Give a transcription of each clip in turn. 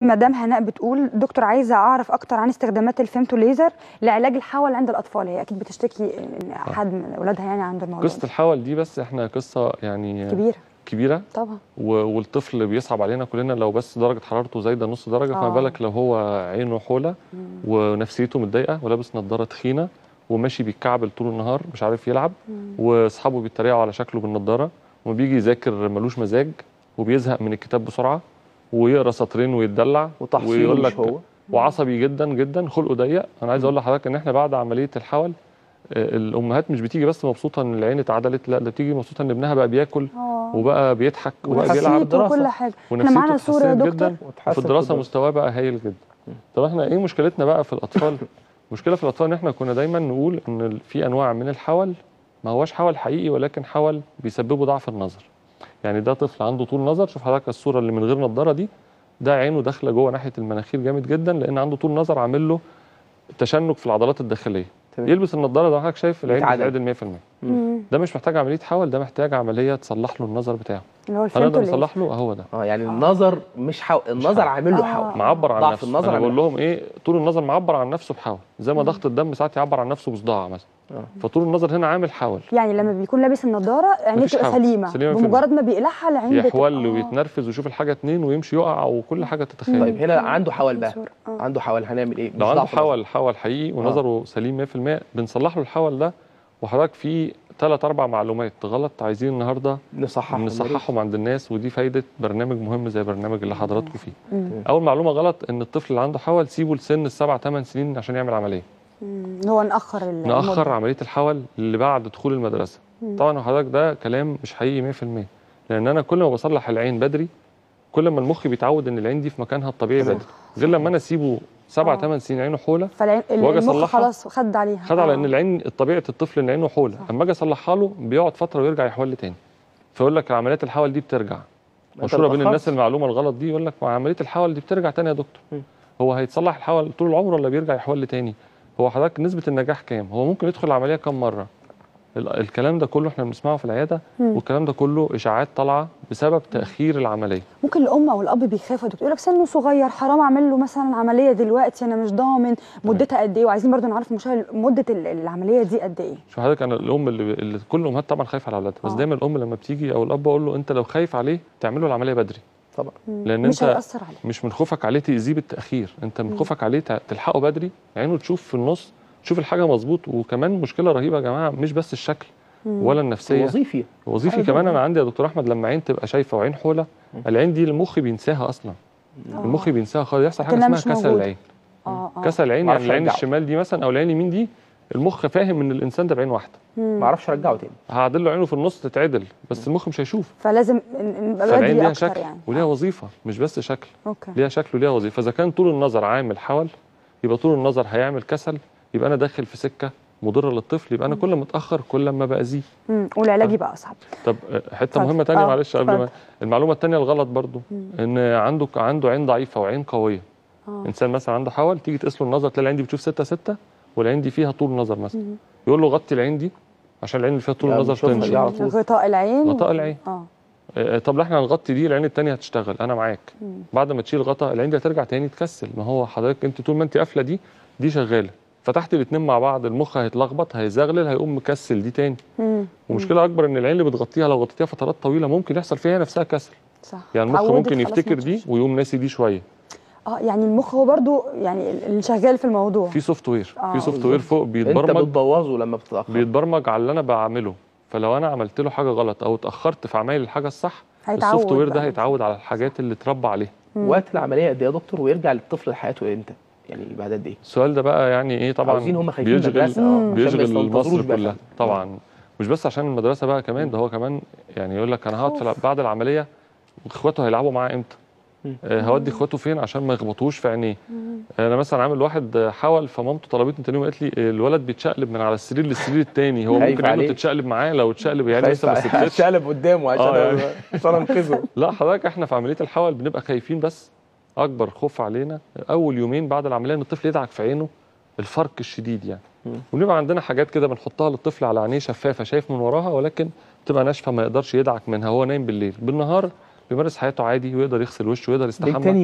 مدام هناء بتقول دكتور عايزه اعرف اكتر عن استخدامات الفيمتو ليزر لعلاج الحول عند الاطفال هي اكيد بتشتكي ان احد من اولادها يعني عنده الموضوع قصه الحول دي بس احنا قصه يعني كبيره كبيره طبعا والطفل بيصعب علينا كلنا لو بس درجه حرارته زايده نص درجه فما آه. بالك لو هو عينه حوله ونفسيته متضايقه ولابس نظاره تخينه وماشي بيتكعبل طول النهار مش عارف يلعب واصحابه بيتريقوا على شكله بالنضاره وما بيجي يذاكر ملوش مزاج وبيزهق من الكتاب بسرعه ويقرا سطرين ويتدلع وتحصيله ويقول مش لك هو. وعصبي جدا جدا خلقه ضيق انا عايز اقول لحضرتك ان احنا بعد عمليه الحول آه، الامهات مش بتيجي بس مبسوطه ان العين اتعدلت لا ده بتيجي مبسوطه ان ابنها بقى بياكل اه وبقى بيضحك وبقى بيلعب ونفسيته دراسة. وكل حاجه احنا ونفسيته معانا صوره يا اتحسنت دكتور جدا وتحسن في الدراسه مستواه بقى هايل جدا طب احنا ايه مشكلتنا بقى في الاطفال المشكله في الاطفال ان احنا كنا دايما نقول ان في انواع من الحول ما هوش حول حقيقي ولكن حول بيسببوا ضعف النظر يعني ده طفل عنده طول نظر شوف حضرتك الصوره اللي من غير نظاره دي ده عينه داخله جوه ناحيه المناخير جامد جدا لان عنده طول نظر عامل له تشنج في العضلات الداخليه تمام. يلبس النضاره ده حضرتك شايف العين يتعدل. بتتعدل 100% مم. ده مش محتاج عمليه حول ده محتاج عمليه تصلح له النظر بتاعه اللي هو الفيمتو هنقدر ليزر نصلح له اهو ده اه يعني النظر مش حو... النظر حول. عامل له آه. حول معبر عن ضعف نفسه النظر انا عن بقول لهم ايه طول النظر معبر عن نفسه بحول زي ما ضغط الدم ساعات يعبر عن نفسه بصداع مثلا آه. فطول النظر هنا عامل حول يعني لما بيكون لابس النضاره عينيه مفيش بتبقى حول. سليمه سليمة في بمجرد ما بيقلعها العين بتبقى- يحول آه. ويتنرفز ويشوف الحاجه اتنين ويمشي يقع وكل حاجه تتخيل طيب هنا عنده حول بقى صورة. آه. عنده حول هنعمل ايه لو مش عنده ضعف نظر. حول حول حقيقي ونظره سليم 100% بنصلح له الحول ده وحضرتك في ثلاث اربع معلومات غلط عايزين النهارده نصححهم نصححهم عند الناس ودي فايده برنامج مهم زي برنامج اللي حضراتكم فيه مم. اول معلومه غلط ان الطفل اللي عنده حول سيبه لسن السبع ثمان سنين عشان يعمل عمليه مم. هو ناخر ال- ناخر المدة. عمليه الحول اللي بعد دخول المدرسه طبعا حضرتك ده كلام مش حقيقي 100% لان انا كل ما بصلح العين بدري كل ما المخ بيتعود ان العين دي في مكانها الطبيعي بدري غير لما انا اسيبه سبع آه. ثمان سنين عينه حوله فالعين واجي المخ أصلحها. خلاص خد عليها خد على آه. ان العين طبيعه الطفل ان عينه حوله صح. اما اجي اصلحها له بيقعد فتره ويرجع يحول تاني فيقول لك عمليات الحول دي بترجع أنت مشهوره بين اتأخرت. الناس المعلومه الغلط دي يقول لك ما عمليه الحول دي بترجع تاني يا دكتور م. هو هيتصلح الحول طول العمر ولا بيرجع يحول تاني هو حضرتك نسبه النجاح كام هو ممكن يدخل العمليه كام مره ال- الكلام ده كله احنا بنسمعه في العياده مم. والكلام ده كله اشاعات طالعه بسبب تاخير العمليه ممكن الام او الاب بيخافوا يقول لك سنه صغير حرام اعمل له مثلا عمليه دلوقتي انا مش ضامن مدتها قد ايه وعايزين برضو نعرف المشاهد مده ال- العمليه دي قد ايه شوف حضرتك انا الام اللي, اللي كل الامهات طبعا خايفه على اولادها بس آه. دايما الام لما بتيجي او الاب اقول له انت لو خايف عليه تعمل له العمليه بدري طبعا لان مش انت هيأثر عليه مش من خوفك عليه تاذيه بالتاخير انت من خوفك عليه ت- تلحقه بدري عينه تشوف في النص تشوف الحاجه مظبوط وكمان مشكله رهيبه يا جماعه مش بس الشكل ولا النفسيه وظيفي وظيفي حاجة كمان طبعاً. انا عندي يا دكتور احمد لما عين تبقى شايفه وعين حوله العين دي المخ بينساها اصلا المخ بينساها خالص يحصل حاجه لكنها اسمها مش كسل موجودة. العين اه اه كسل العين معرفش يعني العين أرجعه. الشمال دي مثلا او العين اليمين دي المخ فاهم ان الانسان ده بعين واحده ما اعرفش ارجعه تاني هعدل له عينه في النص تتعدل بس المخ مش هيشوف فلازم ن- نبقى فالعين بدري ليها اكتر شكل يعني وليها وظيفه مش بس شكل اوكي ليها شكل وليها وظيفه فاذا كان طول النظر عامل حول يبقى طول النظر هيعمل كسل يبقى انا داخل في سكه مضره للطفل يبقى انا كل ما اتاخر كل ما باذيه مم. والعلاج يبقى اصعب طب آه، حته اتفضل. مهمه تانية آه، معلش قبل ما اتفضل. المعلومه التانية الغلط برضو ان عنده عنده عين ضعيفه وعين قويه آه. انسان مثلا عنده حول تيجي تقيس له النظر تلاقي العين دي بتشوف 6 6 والعين دي فيها طول نظر مثلا يقول له غطي العين دي عشان العين اللي فيها طول يعني النظر بيشوفها تنشف دي على طول. غطاء العين غطاء العين. اه آه، طب لا احنا هنغطي دي العين التانية هتشتغل انا معاك بعد ما تشيل غطا العين دي هترجع تاني تكسل ما هو حضرتك انت طول ما انت قافله دي دي شغاله فتحت الاثنين مع بعض المخ هيتلخبط هيزغلل هيقوم مكسل دي تاني مم. ومشكله اكبر ان العين اللي بتغطيها لو غطيتيها فترات طويله ممكن يحصل فيها نفسها كسل صح يعني المخ اتعودت ممكن خلاص يفتكر ما دي تشوفش. ويقوم ناسي دي شويه اه يعني المخ هو برضو يعني اللي شغال في الموضوع في سوفت وير آه. في سوفت وير فوق انت بيتبرمج بتبوظه لما بتتاخر بيتبرمج على اللي انا بعمله فلو انا عملت له حاجه غلط او اتاخرت في عمايل الحاجه الصح هيتعود السوفت وير بقى. ده هيتعود على الحاجات اللي اتربى عليها وقت العمليه قد ايه يا دكتور ويرجع للطفل لحياته امتى يعني بعد قد ايه السؤال ده بقى يعني ايه طبعا عاوزين هم خايفين بيشغل مدرسة، اه، عشان ما بيشغل يستنطروش مصر بقى. كلها طبعا مش بس عشان المدرسه بقى كمان ده هو كمان يعني يقول لك انا هقعد في الع- بعد العمليه اخواته هيلعبوا معاه امتى مم. آه هودي اخواته فين عشان ما يخبطوش في عينيه انا مثلا عامل واحد آه، حول فمامته طلبتني تاني يوم قالت لي آه، الولد بيتشقلب من على السرير للسرير التاني هو خايف ممكن عينه عليه. تتشقلب معاه لو اتشقلب يعني لسه ما سكتش هتشقلب قدامه عشان اه يعني. عشان انقذه لا حضرتك احنا في عمليه الحول بنبقى خايفين بس اكبر خوف علينا اول يومين بعد العمليه ان الطفل يدعك في عينه الفرق الشديد يعني مم. ونبقى عندنا حاجات كده بنحطها للطفل على عينيه شفافه شايف من وراها ولكن بتبقى ناشفه ما يقدرش يدعك منها هو نايم بالليل بالنهار بيمارس حياته عادي ويقدر يغسل وشه ويقدر من يستحمى تاني يوم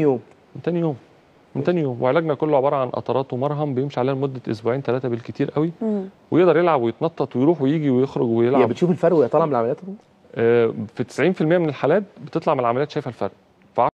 من تاني يوم من تاني يوم وعلاجنا كله عباره عن قطرات ومرهم بيمشي عليها لمده اسبوعين ثلاثه بالكتير قوي مم. ويقدر يلعب ويتنطط ويروح ويجي ويخرج هي ويلعب بتشوف الفرق وهي طالعه من العمليات آه، في 90% من الحالات بتطلع من العمليات شايفه الفرق